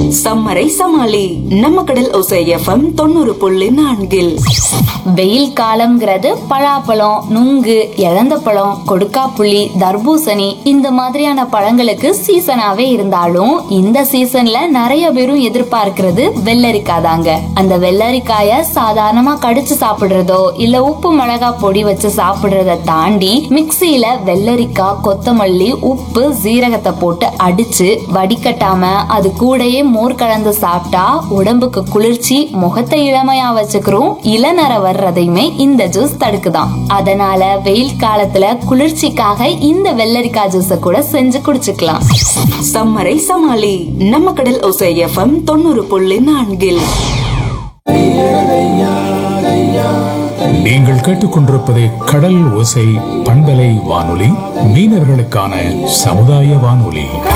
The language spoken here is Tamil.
சம்மரை சமாளி நம்ம கடல் ஒசை எஃப்எம் தொண்ணூறு புள்ளி நான்கில் வெயில் காலம்ங்கிறது பலாப்பழம் நுங்கு இழந்த பழம் கொடுக்காப்புளி தர்பூசணி இந்த மாதிரியான பழங்களுக்கு சீசனாவே இருந்தாலும் இந்த சீசன்ல நிறைய பேரும் எதிர்பார்க்கிறது வெள்ளரிக்காய் தாங்க அந்த வெள்ளரிக்காய சாதாரணமா கடிச்சு சாப்பிடுறதோ இல்ல உப்பு மிளகா பொடி வச்சு சாப்பிடுறத தாண்டி மிக்சியில வெள்ளரிக்காய் கொத்தமல்லி உப்பு சீரகத்தை போட்டு அடிச்சு வடிகட்டாம அது கூடயே மோர் கலந்து சாப்பிட்டா உடம்புக்கு குளிர்ச்சி முகத்தை இளமையா வச்சுக்கிறோம் இளநர வர்றதையுமே இந்த ஜூஸ் தடுக்குதாம் அதனால வெயில் காலத்துல குளிர்ச்சிக்காக இந்த வெள்ளரிக்காய் ஜூஸ கூட செஞ்சு குடிச்சுக்கலாம் சம்மரை சமாளி நம்ம கடல் ஒசை எஃப்எம் தொண்ணூறு புள்ளி நான்கில் நீங்கள் கேட்டுக்கொண்டிருப்பது கடல் ஓசை பண்பலை வானொலி மீனவர்களுக்கான சமுதாய வானொலி